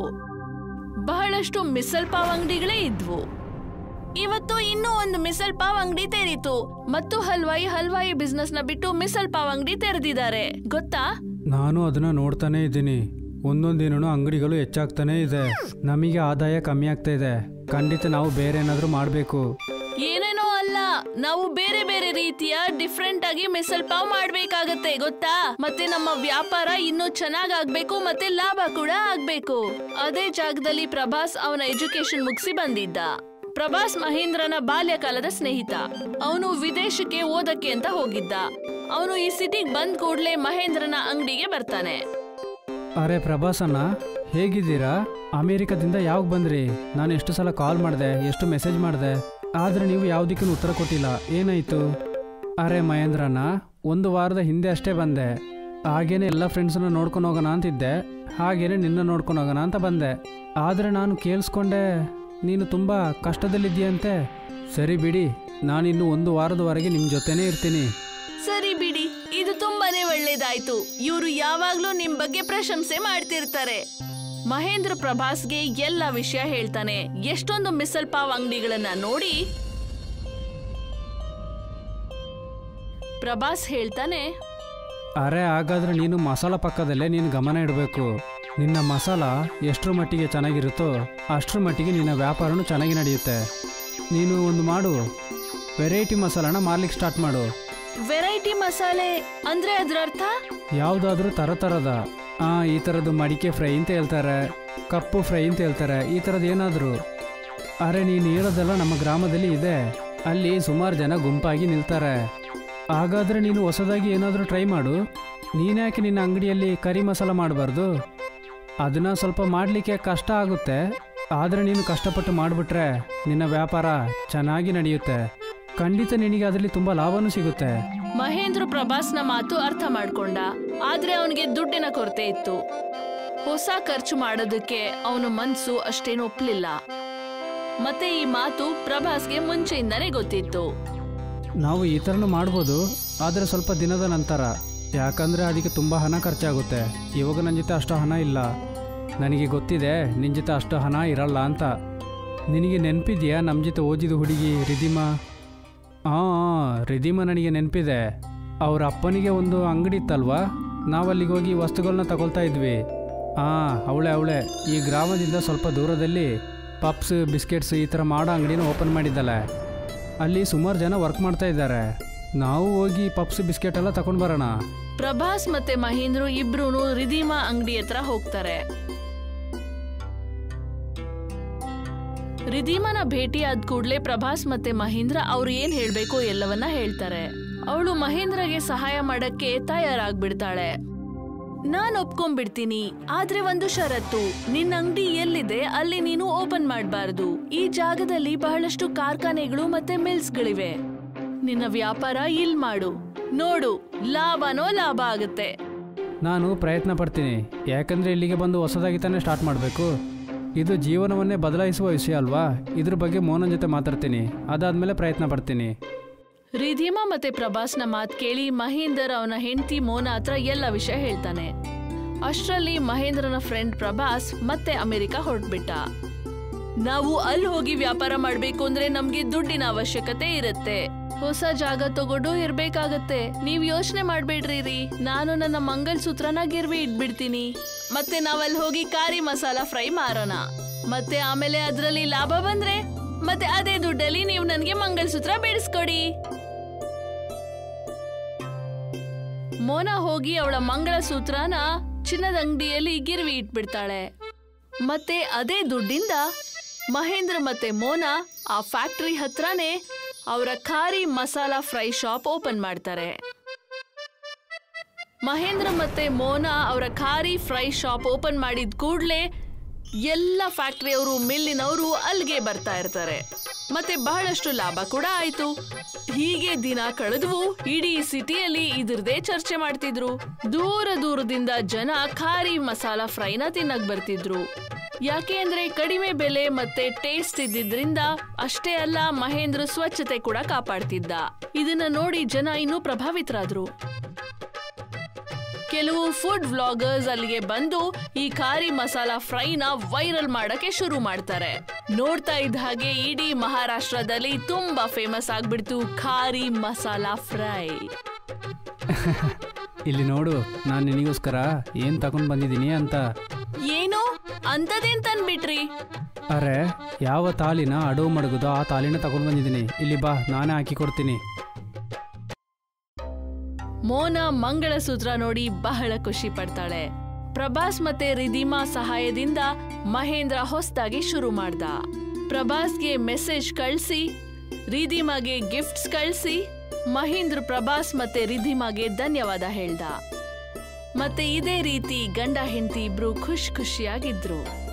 ಬಹಳಷ್ಟು ಮಿಸಲ್ ಪಾವ್ ಅಂಗಡಿಗಳೇ ಇದ್ವು ಇವತ್ತು ಇನ್ನೂ ಒಂದು ಮಿಸಲ್ ಪಾವ್ ಅಂಗಡಿ ತೆರೀತು ಮತ್ತು ಹಲ್ವಾಯಿ ಹಲ್ವಾಯಿ ಬಿಸ್ನೆಸ್ ನ ಬಿಟ್ಟು ಮಿಸಲ್ ಪಾವ್ ಅಂಗಡಿ ತೆರೆದಿದ್ದಾರೆ ಗೊತ್ತಾ ನಾನು ಅದನ್ನ ನೋಡ್ತಾನೆ ಇದ್ದೀನಿ ಒಂದೊಂದಿನೂ ಅಂಗಡಿಗಳು ಹೆಚ್ಚಾಗ್ತಾನೇ ಇದೆ ನಮಗೆ ಆದಾಯ ಕಮ್ಮಿ ಆಗ್ತಾ ಇದೆ ಖಂಡಿತ ನಾವು ಬೇರೆ ಏನಾದರೂ ಮಾಡಬೇಕು ಏನೇನೋ ಅಲ್ಲ ನಾವು ಬೇರೆ ಬೇರೆ ರೀತಿಯ ಡಿಫ್ರೆಂಟ್ ಆಗಿ ಮಿಸಲ್ ಪಾವ್ ಮಾಡ್ಬೇಕಾಗತ್ತೆ ಗೊತ್ತಾ ಮತ್ತೆ ನಮ್ಮ ವ್ಯಾಪಾರ ಇನ್ನೂ ಚೆನ್ನಾಗ್ ಆಗ್ಬೇಕು ಮತ್ತೆ ಲಾಭ ಕೂಡ ಆಗ್ಬೇಕು ಅದೇ ಜಾಗದಲ್ಲಿ ಪ್ರಭಾಸ್ ಅವನ ಎಜುಕೇಶನ್ ಮುಗಿಸಿ ಬಂದಿದ್ದ ಪ್ರಭಾಸ್ ಮಹೇಂದ್ರನ ಬಾಲ್ಯಕಾಲದ ಸ್ನೇಹಿತ ಅವನು ವಿದೇಶಕ್ಕೆ ಓದಕ್ಕೆ ಅಂತ ಹೋಗಿದ್ದ ಅವನು ಈ ಸಿಟಿಗೆ ಬಂದ್ ಕೂಡ್ಲೆ ಮಹೇಂದ್ರನ ಅಂಗಡಿಗೆ ಬರ್ತಾನೆ ಅರೆ ಪ್ರಭಾಸಣ್ಣ ಹೇಗಿದ್ದೀರಾ ಅಮೇರಿಕದಿಂದ ಯಾವಾಗ ಬಂದ್ರಿ ನಾನು ಎಷ್ಟು ಸಲ ಕಾಲ್ ಮಾಡಿದೆ ಎಷ್ಟು ಮೆಸೇಜ್ ಮಾಡಿದೆ ಆದರೆ ನೀವು ಯಾವುದಕ್ಕೂ ಉತ್ತರ ಕೊಟ್ಟಿಲ್ಲ ಏನಾಯಿತು ಅರೆ ಮಹೇಂದ್ರಣ್ಣ ಒಂದು ವಾರದ ಹಿಂದೆ ಅಷ್ಟೇ ಬಂದೆ ಹಾಗೇನೆ ಎಲ್ಲ ಫ್ರೆಂಡ್ಸನ್ನ ನೋಡ್ಕೊಂಡು ಹೋಗೋಣ ಅಂತಿದ್ದೆ ಹಾಗೇನೆ ನಿನ್ನ ನೋಡ್ಕೊಂಡು ಹೋಗೋಣ ಅಂತ ಬಂದೆ ಆದರೆ ನಾನು ಕೇಳಿಸ್ಕೊಂಡೆ ನೀನು ತುಂಬ ಕಷ್ಟದಲ್ಲಿದ್ದೀಯಂತೆ ಸರಿ ಬಿಡಿ ನಾನಿನ್ನು ಒಂದು ವಾರದವರೆಗೆ ನಿಮ್ಮ ಜೊತೆನೇ ಇರ್ತೀನಿ ಸರಿ ಬಿಡಿ ಇದು ತುಂಬಾನೇ ಒಳ್ಳೇದಾಯ್ತು ಇವರು ಯಾವಾಗ್ಲೂ ನಿಮ್ ಬಗ್ಗೆ ಪ್ರಶಂಸೆ ಮಾಡ್ತಿರ್ತಾರೆ ಮಹೇಂದ್ರ ಪ್ರಭಾಸ್ಗೆ ಎಲ್ಲ ವಿಷಯ ಹೇಳ್ತಾನೆ ಎಷ್ಟೊಂದು ಮಿಸಲ್ ಪಾವ್ ಅಂಗಡಿಗಳನ್ನ ನೋಡಿ ಪ್ರಭಾಸ್ ಹೇಳ್ತಾನೆ ಅರೆ ಹಾಗಾದ್ರೆ ನೀನು ಮಸಾಲ ಪಕ್ಕದಲ್ಲೇ ನೀನು ಗಮನ ಇಡಬೇಕು ನಿನ್ನ ಮಸಾಲ ಎಷ್ಟರ ಮಟ್ಟಿಗೆ ಚೆನ್ನಾಗಿರುತ್ತೋ ಅಷ್ಟರ ಮಟ್ಟಿಗೆ ನಿನ್ನ ವ್ಯಾಪಾರನೂ ಚೆನ್ನಾಗಿ ನಡೆಯುತ್ತೆ ನೀನು ಒಂದು ಮಾಡು ವೆರೈಟಿ ಮಸಾಲಾನ ಮಾರ್ಲಿಕ್ಕೆ ಸ್ಟಾರ್ಟ್ ಮಾಡು ವೆರೈಟಿ ಮಸಾಲೆ ಅಂದ್ರೆ ಅದ್ರ ಅರ್ಥ ಯಾವುದಾದ್ರೂ ಥರ ಥರದ ಆ ಈ ಥರದ್ದು ಮಡಿಕೆ ಫ್ರೈ ಅಂತ ಹೇಳ್ತಾರೆ ಕಪ್ಪು ಫ್ರೈ ಅಂತ ಹೇಳ್ತಾರೆ ಈ ಥರದ್ದು ಏನಾದರೂ ಅರೆ ನೀನು ಹೇಳೋದೆಲ್ಲ ನಮ್ಮ ಗ್ರಾಮದಲ್ಲಿ ಇದೆ ಅಲ್ಲಿ ಸುಮಾರು ಜನ ಗುಂಪಾಗಿ ನಿಲ್ತಾರೆ ಹಾಗಾದರೆ ನೀನು ಹೊಸದಾಗಿ ಏನಾದರೂ ಟ್ರೈ ಮಾಡು ನೀನ್ಯಾಕೆ ನಿನ್ನ ಅಂಗಡಿಯಲ್ಲಿ ಕರಿ ಮಸಾಲ ಮಾಡಬಾರ್ದು ಅದನ್ನು ಸ್ವಲ್ಪ ಮಾಡಲಿಕ್ಕೆ ಕಷ್ಟ ಆಗುತ್ತೆ ಆದರೆ ನೀನು ಕಷ್ಟಪಟ್ಟು ಮಾಡಿಬಿಟ್ರೆ ನಿನ್ನ ವ್ಯಾಪಾರ ಚೆನ್ನಾಗಿ ನಡೆಯುತ್ತೆ ಖಂಡಿತ ನಿನಗೆ ಅದರಲ್ಲಿ ತುಂಬ ಲಾಭನೂ ಸಿಗುತ್ತೆ ಮಹೇಂದ್ರ ಪ್ರಭಾಸ್ನ ಮಾತು ಅರ್ಥ ಮಾಡ್ಕೊಂಡ ಆದ್ರೆ ಅವನಿಗೆ ದುಡ್ಡಿನ ಕೊರತೆ ಇತ್ತು ಹೊಸ ಖರ್ಚು ಮಾಡೋದಕ್ಕೆ ಅವನ ಮನ್ಸು ಅಷ್ಟೇನು ಒಪ್ಲಿಲ್ಲ ಮತ್ತೆ ಈ ಮಾತು ಪ್ರಭಾಸ್ಗೆ ಮುಂಚೆಯಿಂದನೇ ಗೊತ್ತಿತ್ತು ನಾವು ಈ ಥರನೂ ಮಾಡ್ಬೋದು ಆದರೆ ಸ್ವಲ್ಪ ದಿನದ ನಂತರ ಯಾಕಂದರೆ ಅದಕ್ಕೆ ತುಂಬ ಹಣ ಖರ್ಚಾಗುತ್ತೆ ಇವಾಗ ನನ್ನ ಜೊತೆ ಅಷ್ಟು ಹಣ ಇಲ್ಲ ನನಗೆ ಗೊತ್ತಿದೆ ನಿನ್ನ ಜೊತೆ ಅಷ್ಟು ಹಣ ಇರಲ್ಲ ಅಂತ ನಿನಗೆ ನೆನಪಿದೆಯಾ ನಮ್ಮ ಜೊತೆ ಓದಿದ ಹುಡುಗಿ ರಿದಿಮಾ ಹಾಂ ರಿದಿಮಾ ನನಗೆ ನೆನಪಿದೆ ಅವ್ರ ಅಪ್ಪನಿಗೆ ಒಂದು ಅಂಗಡಿ ಇತ್ತಲ್ವಾ ನಾವು ಅಲ್ಲಿಗೆ ಹೋಗಿ ವಸ್ತುಗಳನ್ನ ತಗೊಳ್ತಾ ಇದ್ವಿ ಹಾಂ ಅವಳೆ ಅವಳೆ ಈ ಗ್ರಾಮದಿಂದ ಸ್ವಲ್ಪ ದೂರದಲ್ಲಿ ಪಪ್ಸ್ ಬಿಸ್ಕೆಟ್ಸ್ ಈ ಥರ ಮಾಡೋ ಅಂಗಡಿನ ಓಪನ್ ಮಾಡಿದ್ದಾಳೆ ಅಲ್ಲಿ ಸುಮಾರು ಜನ ವರ್ಕ್ ಮಾಡ್ತಾ ಇದ್ದಾರೆ ನಾವು ಹೋಗಿ ಪಪ್ಸ್ ಬಿಸ್ಕೆಟ್ ಎಲ್ಲ ತಗೊಂಡು ಬರೋಣ ಪ್ರಭಾಸ್ ಮತ್ತೆ ಮಹೇಂದ್ರ ಇಬ್ರು ರಿದಿಮಾ ಅಂಗಡಿ ಹತ್ರ ಹೋಗ್ತಾರೆ ರಿದಿಮಾನ ಭೇಟಿ ಆದ ಕೂಡ್ಲೆ ಪ್ರಭಾಸ್ ಮತ್ತೆ ಮಹೇಂದ್ರ ಅವ್ರು ಏನ್ ಹೇಳ್ಬೇಕು ಎಲ್ಲವನ್ನ ಹೇಳ್ತಾರೆ ಅವಳು ಮಹೇಂದ್ರಗೆ ಸಹಾಯ ಮಾಡಕ್ಕೆ ತಯಾರಾಗ್ಬಿಡ್ತಾಳೆ ನಾನ್ ಒಪ್ಕೊಂಡ್ಬಿಡ್ತೀನಿ ಆದ್ರೆ ಒಂದು ಷರತ್ತು ನಿನ್ನ ಅಂಗಡಿ ಎಲ್ಲಿದೆ ಅಲ್ಲಿ ನೀನು ಓಪನ್ ಮಾಡಬಾರ್ದು ಈ ಜಾಗದಲ್ಲಿ ಬಹಳಷ್ಟು ಕಾರ್ಖಾನೆಗಳು ಮತ್ತೆ ಮಿಲ್ಸ್ಗಳಿವೆ ನಿನ್ನ ವ್ಯಾಪಾರ ಇಲ್ ಮಾಡು ನೋಡು ಲಾಭನೋ ಲಾಭ ಆಗುತ್ತೆ ನಾನು ಪ್ರಯತ್ನ ಪಡ್ತೀನಿ ಯಾಕಂದರೆ ಇಲ್ಲಿಗೆ ಬಂದು ಹೊಸದಾಗಿ ತಾನೇ ಸ್ಟಾರ್ಟ್ ಮಾಡಬೇಕು ಇದು ಜೀವನವನ್ನೇ ಬದಲಾಯಿಸುವ ವಿಷಯ ಅಲ್ವಾ ಇದ್ರ ಬಗ್ಗೆ ಮೋಹನನ್ ಜೊತೆ ಮಾತಾಡ್ತೀನಿ ಅದಾದ್ಮೇಲೆ ಪ್ರಯತ್ನ ಪಡ್ತೀನಿ ರಿಧಿಮಾ ಮತ್ತೆ ಪ್ರಭಾಸ್ನ ಮಾತ್ ಕೇಳಿ ಮಹೇಂದರ್ ಅವನ ಹೆಂಡತಿ ಮೋನಾ ಹತ್ರ ಎಲ್ಲ ವಿಷಯ ಹೇಳ್ತಾನೆ ಅಷ್ಟ್ರಲ್ಲಿ ಮಹೇಂದ್ರನ ಫ್ರೆಂಡ್ ಪ್ರಭಾಸ್ ಮತ್ತೆ ಅಮೆರಿಕ ಹೊರಟ್ಬಿಟ್ಟ ನಾವು ಅಲ್ಲಿ ಹೋಗಿ ವ್ಯಾಪಾರ ಮಾಡ್ಬೇಕು ಅಂದ್ರೆ ನಮ್ಗೆ ದುಡ್ಡಿನ ಅವಶ್ಯಕತೆ ಇರುತ್ತೆ ಹೊಸ ಜಾಗ ತಗೊಂಡು ಇರ್ಬೇಕಾಗತ್ತೆ ನೀವ್ ಯೋಚನೆ ಮಾಡ್ಬೇಡ್ರಿ ರೀ ನಾನು ನನ್ನ ಮಂಗಲ್ ಸೂತ್ರನ ಗಿರ್ವಿ ಇಟ್ಬಿಡ್ತೀನಿ ಮತ್ತೆ ನಾವಲ್ಲಿ ಹೋಗಿ ಕಾರಿ ಮಸಾಲ ಫ್ರೈ ಮಾರೋಣ ಮತ್ತೆ ಆಮೇಲೆ ಅದ್ರಲ್ಲಿ ಲಾಭ ಬಂದ್ರೆ ಮತ್ತೆ ಅದೇ ದುಡ್ಡಲ್ಲಿ ನೀವು ನನ್ಗೆ ಮಂಗಲ್ಸೂತ್ರ ಬೇಡಿಸ್ಕೊಡಿ ಮೋನ ಹೋಗಿ ಅವಳ ಮಂಗಳಸೂತ್ರನ ಚಿನ್ನದ ಅಂಗಡಿಯಲ್ಲಿ ಗಿರ್ವಿ ಇಟ್ಬಿಡ್ತಾಳೆ ಮತ್ತೆ ಅದೇ ದುಡ್ಡಿಂದ ಮಹೇಂದ್ರ ಮತ್ತೆ ಮೋನಾ ಆ ಫ್ಯಾಕ್ಟರಿ ಹತ್ರನೇ ಅವರ khari masala fry shop open ಮಾಡ್ತಾರೆ ಮಹೇಂದ್ರ ಮತ್ತೆ ಮೋನಾ ಅವರ ಖಾರಿ ಫ್ರೈ ಶಾಪ್ ಓಪನ್ ಮಾಡಿದ ಕೂಡ್ಲೆ ಎಲ್ಲ ಫ್ಯಾಕ್ಟರಿಯವರು ಮಿಲ್ಲಿನವರು ಅಲ್ಲಿಗೆ ಬರ್ತಾ ಇರ್ತಾರೆ ಮತ್ತೆ ಬಹಳಷ್ಟು ಲಾಭ ಕೂಡ ಆಯ್ತು ಹೀಗೆ ದಿನ ಕಳೆದ್ವು ಇಡೀ ಸಿಟಿಯಲ್ಲಿ ಇದ್ರದೇ ಚರ್ಚೆ ಮಾಡ್ತಿದ್ರು ದೂರ ದೂರದಿಂದ ಜನ ಖಾರಿ ಮಸಾಲ ಫ್ರೈನ ತಿನ್ನಕ್ ಬರ್ತಿದ್ರು ಯಾಕೆ ಅಂದ್ರೆ ಕಡಿಮೆ ಬೆಲೆ ಮತ್ತೆ ಟೇಸ್ಟ್ ಇದ್ದಿದ್ರಿಂದ ಅಷ್ಟೇ ಅಲ್ಲ ಮಹೇಂದ್ರ ಸ್ವಚ್ಛತೆ ಕೂಡ ಕಾಪಾಡ್ತಿದ್ದ ಇದನ್ನ ನೋಡಿ ಜನ ಇನ್ನೂ ಪ್ರಭಾವಿತರಾದ್ರು ಕೆಲವು ಫುಡ್ ವ್ಲಾಗರ್ಸ್ ಅಲ್ಲಿಗೆ ಬಂದು ಈ ಖಾರಿ ಮಸಾಲ ಫ್ರೈನ ವೈರಲ್ ಮಾಡಕ್ಕೆ ಶುರು ಮಾಡ್ತಾರೆ ನೋಡ್ತಾ ಇದ್ದ ಹಾಗೆ ಇಡೀ ಮಹಾರಾಷ್ಟ್ರದಲ್ಲಿ ತುಂಬಾ ಫೇಮಸ್ ಆಗ್ಬಿಡ್ತು ಖಾರಿ ಮಸಾಲ ಫ್ರೈ ಇಲ್ಲಿ ನೋಡು ನಾನು ನಿನಗೋಸ್ಕರ ಏನು ತಗೊಂಡು ಬಂದಿದ್ದೀನಿ ಅಂತ ಏನು ಅಂತದೇನ್ ತಂದ್ಬಿಟ್ರಿ ಅರೆ ಯಾವ ತಾಲಿನ ಅಡವು ಮಡಗುದೋ ಆ ತಾಲಿನ ತಗೊಂಡು ಬಂದಿದ್ದೀನಿ ಇಲ್ಲಿ ಬಾ ನಾನೇ ಹಾಕಿ ಕೊಡ್ತೀನಿ ಮೋನ ಮಂಗಳಸೂತ್ರ ನೋಡಿ ಬಹಳ ಖುಷಿ ಪಡ್ತಾಳೆ ಪ್ರಭಾಸ್ ಮತ್ತೆ ರಿಧಿಮಾ ಸಹಾಯದಿಂದ ಮಹೇಂದ್ರ ಹೊಸದಾಗಿ ಶುರು ಮಾಡ್ದ ಪ್ರಭಾಸ್ಗೆ ಮೆಸೇಜ್ ಕಳಿಸಿ ರಿಧಿಮಾಗೆ ಗಿಫ್ಟ್ಸ್ ಕಳಿಸಿ ಮಹೇಂದ್ರ ಪ್ರಭಾಸ್ ಮತ್ತೆ ರಿಧಿಮಾಗೆ ಧನ್ಯವಾದ ಹೇಳ್ದ ಮತ್ತೆ ಇದೇ ರೀತಿ ಗಂಡ ಹೆಂಡತಿ ಇಬ್ರು ಖುಷ್ ಖುಷಿಯಾಗಿದ್ರು